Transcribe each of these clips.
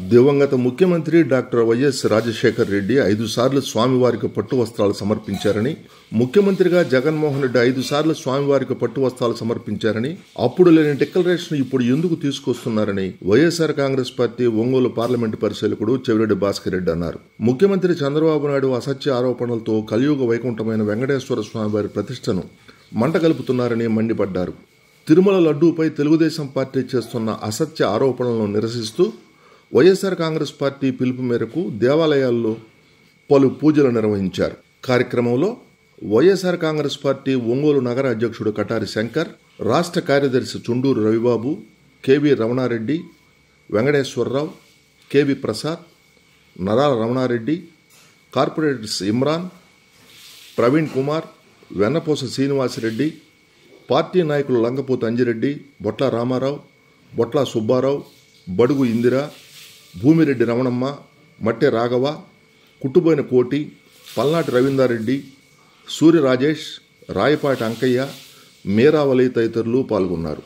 దివంగత ముఖ్యమంత్రి doctor YS Rajasekhar Reddy ఐదు సార్లు స్వామివారికి పట్టు వస్త్రాలు సమర్పించారని ముఖ్యమంత్రిగా జగన్మోహన్ రెడ్డి ఐదు సార్లు స్వామివారికి పట్టు వస్త్రాలు సమర్పించారని అప్పుడు లేని డిక్లరేషన్ ఇప్పుడు ఎందుకు తీసుకొస్తున్నారని వైఎస్ఆర్ కాంగ్రెస్ పార్టీ ఒంగోలు పార్లమెంటు పరిశీలకుడు చెవిరెడ్డి భాస్కర్ రెడ్డి అన్నారు ముఖ్యమంత్రి చంద్రబాబు నాయుడు అసత్య ఆరోపణలతో కలియుగ వైకుంఠమైన వెంకటేశ్వర స్వామివారి ప్రతిష్టను మంటగలుపుతున్నారని మండిపడ్డారు తిరుమల లడ్డూపై తెలుగుదేశం పార్టీ చేస్తున్న అసత్య ఆరోపణలను నిరసిస్తూ వైఎస్ఆర్ కాంగ్రెస్ పార్టీ పిలుపు మేరకు దేవాలయాల్లో పలు పూజలు నిర్వహించారు కార్యక్రమంలో వైఎస్ఆర్ కాంగ్రెస్ పార్టీ ఒంగోలు నగర అధ్యక్షుడు కటారి శంకర్ రాష్ట్ర కార్యదర్శి చుండూరు రవిబాబు కెవి రమణారెడ్డి వెంకటేశ్వరరావు కెవి ప్రసాద్ నరాల రమణారెడ్డి కార్పొరేటర్స్ ఇమ్రాన్ ప్రవీణ్ కుమార్ వెన్నపోస శ్రీనివాసరెడ్డి పార్టీ నాయకులు లంగపోతు అంజిరెడ్డి బొట్ల రామారావు బొట్ల సుబ్బారావు బడుగు ఇందిర భూమిరెడ్డి రమణమ్మ మట్టె రాఘవ కుట్టుబోయిన కోటి పల్నాటి రవీందారెడ్డి సూర్య రాజేష్ రాయపాటి అంకయ్య మీరావలి తదితరులు పాల్గొన్నారు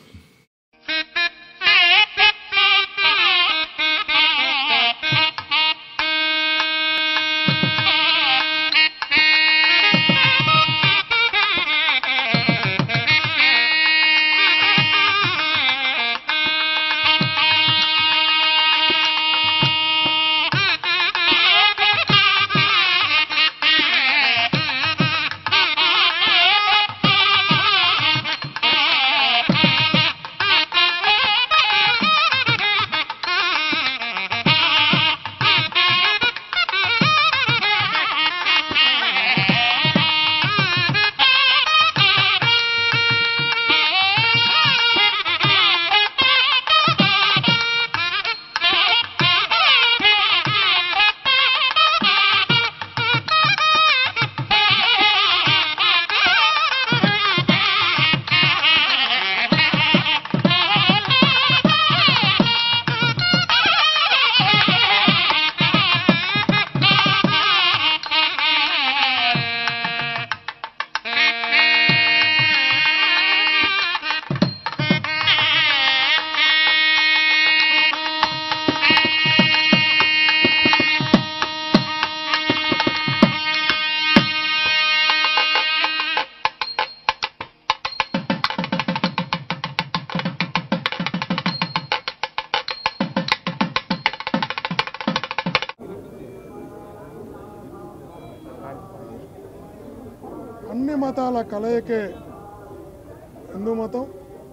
అన్ని మతాల కలయికే హిందూ మతం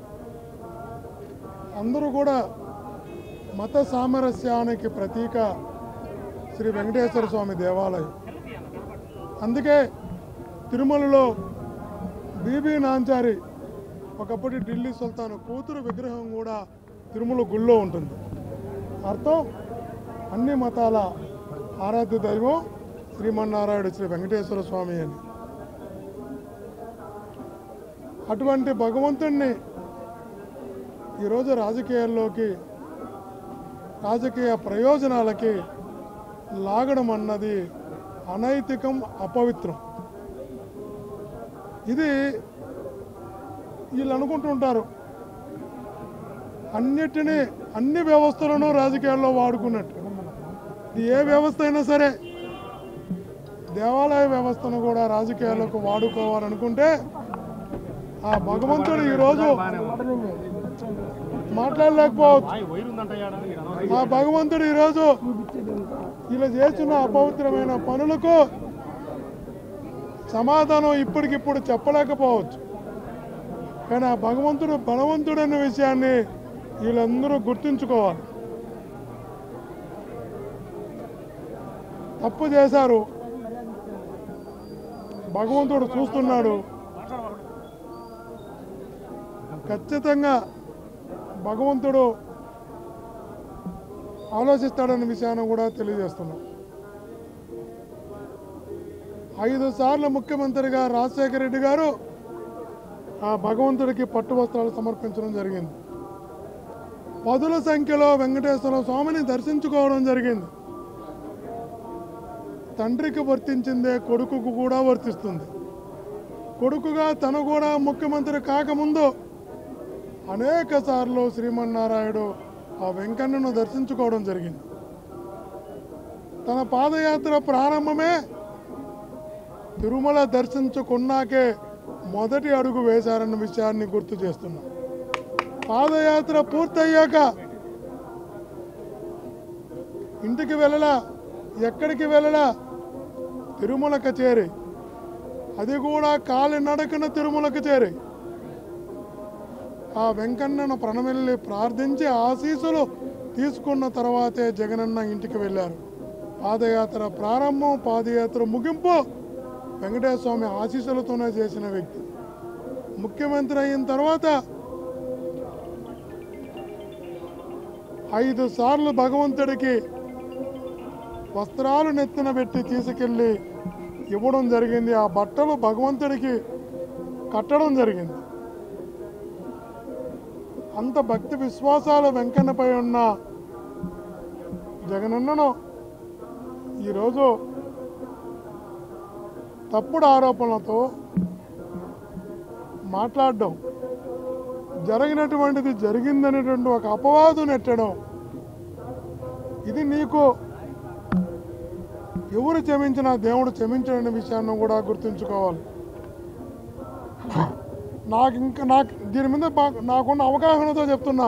అందరూ కూడా మత సామరస్యానికి ప్రతీక శ్రీ వెంకటేశ్వర స్వామి దేవాలయం అందుకే తిరుమలలో బీబీ నాంచారి ఒకప్పటి ఢిల్లీ సుల్తాన్ కూతురు విగ్రహం కూడా తిరుమల గుళ్ళో ఉంటుంది అర్థం అన్ని మతాల ఆరాధ్య దైవం శ్రీమన్నారాయణ శ్రీ వెంకటేశ్వర స్వామి అని అటువంటి భగవంతుణ్ణి ఈరోజు రాజకీయాల్లోకి రాజకీయ ప్రయోజనాలకి లాగడం అన్నది అనైతికం అపవిత్రం ఇది వీళ్ళు అనుకుంటుంటారు అన్నిటినీ అన్ని వ్యవస్థలను రాజకీయాల్లో వాడుకున్నట్టు ఇది ఏ వ్యవస్థ అయినా సరే దేవాలయ వ్యవస్థను కూడా రాజకీయాలకు వాడుకోవాలనుకుంటే ఆ భగవంతుడు ఈరోజు మాట్లాడలేకపోవచ్చు ఆ భగవంతుడు ఈరోజు ఇలా చేస్తున్న అపవిత్రమైన పనులకు సమాధానం ఇప్పటికిప్పుడు చెప్పలేకపోవచ్చు కానీ ఆ భగవంతుడు బలవంతుడు అనే విషయాన్ని వీళ్ళందరూ గుర్తుంచుకోవాలి తప్పు చేశారు భగవంతుడు చూస్తున్నాడు ఖచ్చితంగా భగవంతుడు ఆలోచిస్తాడన్న విషయాన్ని కూడా తెలియజేస్తున్నాం ఐదు సార్లు ముఖ్యమంత్రిగా రాజశేఖర రెడ్డి గారు ఆ భగవంతుడికి పట్టు వస్త్రాలు సమర్పించడం జరిగింది పదుల సంఖ్యలో వెంకటేశ్వర స్వామిని దర్శించుకోవడం జరిగింది తండ్రికి వర్తించిందే కొడుకుకు కూడా వర్తిస్తుంది కొడుకుగా తను కూడా ముఖ్యమంత్రి కాకముందు అనేక సార్లు శ్రీమన్నారాయుడు ఆ వెంకన్నను దర్శించుకోవడం జరిగింది తన పాదయాత్ర ప్రారంభమే తిరుమల దర్శించుకున్నాకే మొదటి అడుగు వేశారన్న విషయాన్ని గుర్తు చేస్తున్నా పాదయాత్ర పూర్తయ్యాక ఇంటికి వెళ్ళలా ఎక్కడికి వెళ్ళలా తిరుమలకు చేరి అది కూడా కాలినడకన తిరుమలకు చేరి ఆ వెంకన్నను ప్రణమిల్లి ప్రార్థించి ఆశీస్సులు తీసుకున్న తర్వాతే జగనన్న ఇంటికి వెళ్ళారు పాదయాత్ర ప్రారంభం పాదయాత్ర ముగింపు వెంకటేశ్వర స్వామి ఆశీస్సులతోనే చేసిన వ్యక్తి ముఖ్యమంత్రి అయిన తర్వాత ఐదు సార్లు భగవంతుడికి వస్త్రాలు నెత్తిన పెట్టి తీసుకెళ్ళి ఇవ్వడం జరిగింది ఆ బట్టలు భగవంతుడికి కట్టడం జరిగింది అంత భక్తి విశ్వాసాలు వెంకన్నపై ఉన్న జగనన్నను ఈరోజు తప్పుడు ఆరోపణలతో మాట్లాడడం జరిగినటువంటిది జరిగిందనేటువంటి ఒక అపవాదు నెట్టడం ఇది నీకు ఎవరు క్షమించినా దేవుడు క్షమించడనే విషయాన్ని కూడా గుర్తుంచుకోవాలి నాకు ఇంకా నాకు దీని మీద బా- నాకున్న అవగాహనతో చెప్తున్నా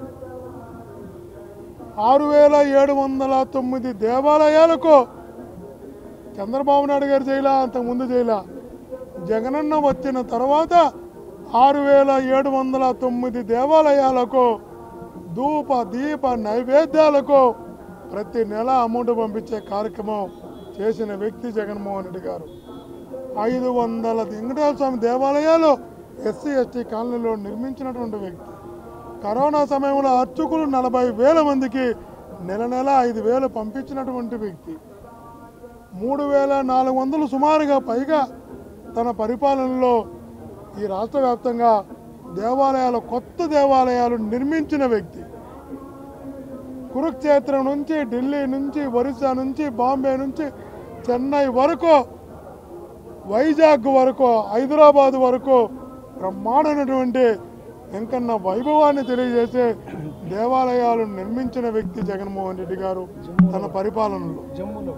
ఆరు వేల ఏడు వందల తొమ్మిది దేవాలయాలకు చంద్రబాబు నాయుడు గారు చేయలా అంతకుముందు చేయలా జగనన్న వచ్చిన తర్వాత ఆరు వేల ఏడు వందల తొమ్మిది దేవాలయాలకు ధూప దీప నైవేద్యాలకు ప్రతి నెల అమౌంట్ పంపించే కార్యక్రమం చేసిన వ్యక్తి జగన్మోహన్ రెడ్డి గారు ఐదు వందల వెంకటేశ్వర స్వామి దేవాలయాలు ఎస్సీ ఎస్టీ కాలనీలో నిర్మించినటువంటి వ్యక్తి కరోనా సమయంలో అర్చకులు నలభై వేల మందికి నెల నెల ఐదు వేలు పంపించినటువంటి వ్యక్తి మూడు వేల నాలుగు వందలు సుమారుగా పైగా తన పరిపాలనలో ఈ రాష్ట్ర వ్యాప్తంగా దేవాలయాలు కొత్త దేవాలయాలు నిర్మించిన వ్యక్తి కురుక్షేత్రం నుంచి ఢిల్లీ నుంచి ఒరిస్సా నుంచి బాంబే నుంచి చెన్నై వరకు వైజాగ్ వరకు హైదరాబాద్ వరకు బ్రహ్మాండమైనటువంటి వెంకన్న వైభవాన్ని తెలియజేసే దేవాలయాలు నిర్మించిన వ్యక్తి జగన్మోహన్ రెడ్డి గారు తన పరిపాలనలో జమ్మూలో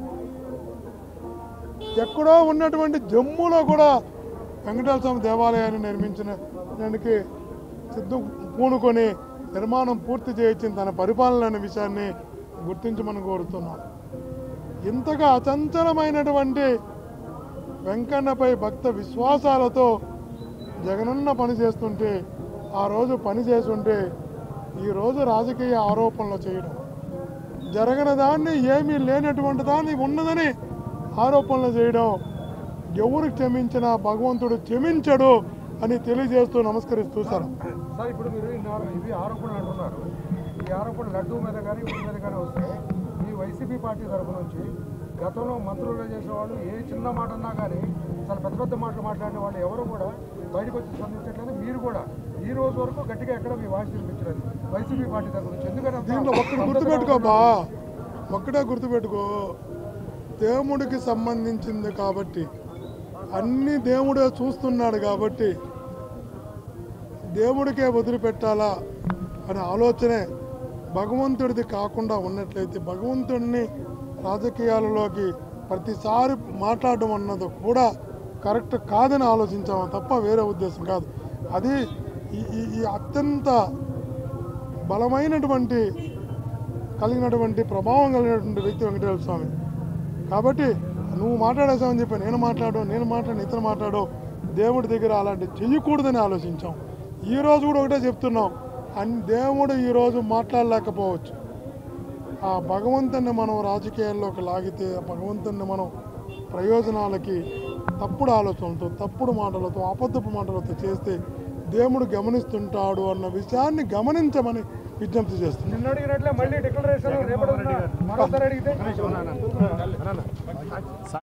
ఎక్కడో ఉన్నటువంటి జమ్మూలో కూడా వెంకటేశ్వర స్వామి దేవాలయాన్ని నిర్మించిన దానికి సిద్ధం పూనుకొని నిర్మాణం పూర్తి చేయించిన తన పరిపాలన అనే విషయాన్ని గుర్తించమని కోరుతున్నాం ఇంతగా అచంచలమైనటువంటి వెంకన్నపై భక్త విశ్వాసాలతో జగనన్న పని చేస్తుంటే ఆ రోజు పని చేస్తుంటే ఈరోజు రాజకీయ ఆరోపణలు చేయడం జరగని దాన్ని ఏమీ లేనటువంటి దాన్ని ఉన్నదని ఆరోపణలు చేయడం ఎవరు క్షమించినా భగవంతుడు క్షమించడు అని తెలియజేస్తూ నమస్కరిస్తూ సార్ సార్ ఇప్పుడు మీరు ఇన్ని ఆరో- ఇవి ఆరోపణలు అంటున్నారు ఈ ఆరోపణలు లడ్డూ మీద కానీ ఊరి మీద కానీ వస్తే ఈ వైసీపీ పార్టీ తరఫు నుంచి గతంలో మంత్రులుగా చేసిన వాళ్ళు ఏ చిన్న మాట అన్నా కానీ చాలా పెద్ద పెద్ద మాటలు మాట్లాడిన వాళ్ళు ఎవరు కూడా బయటకు వచ్చి స్పందించట్లేదు మీరు కూడా ఈ రోజు వరకు గట్టిగా ఎక్కడ మీ వాయిస్ వినిపించలేదు వైసీపీ పార్టీ తరఫు నుంచి ఎందుకంటే అంత దీంట్లో ఒక్కటి మద్దతు గుర్తుపెట్టుకో బా ఒక్కటే గుర్తుపెట్టుకో దేవుడికి సంబంధించింది కాబట్టి అన్ని దేవుడే చూస్తున్నాడు కాబట్టి దేవుడికే వదిలిపెట్టాలా అనే ఆలోచనే భగవంతుడిది కాకుండా ఉన్నట్లయితే భగవంతుడిని రాజకీయాలలోకి ప్రతిసారి మాట్లాడడం అన్నది కూడా కరెక్ట్ కాదని ఆలోచించాము తప్ప వేరే ఉద్దేశం కాదు అది ఈ- ఈ ఈ అత్యంత బలమైనటువంటి కలిగినటువంటి ప్రభావం కలిగినటువంటి వ్యక్తి వెంకటేశ్వర స్వామి కాబట్టి నువ్వు మాట్లాడేసావని చెప్పి నేను మాట్లాడు నేను మాట్లాడు ఇతను మాట్లాడు దేవుడి దగ్గర అలాంటి చెయ్యకూడదని ఆలోచించాం ఈ రోజు కూడా ఒకటే చెప్తున్నాం అన్ దేవుడు ఈరోజు మాట్లాడలేకపోవచ్చు ఆ భగవంతుని మనం రాజకీయాల్లోకి లాగితే ఆ భగవంతుని మనం ప్రయోజనాలకి తప్పుడు ఆలోచనలతో తప్పుడు మాటలతో అబద్ధపు మాటలతో చేస్తే దేవుడు గమనిస్తుంటాడు అన్న విషయాన్ని గమనించమని విజ్ఞప్తి చేస్తున్నాం నిన్న అడిగినట్లే మళ్ళీ డిక్లరేషన్ రేపటి మరోసారి అడిగితే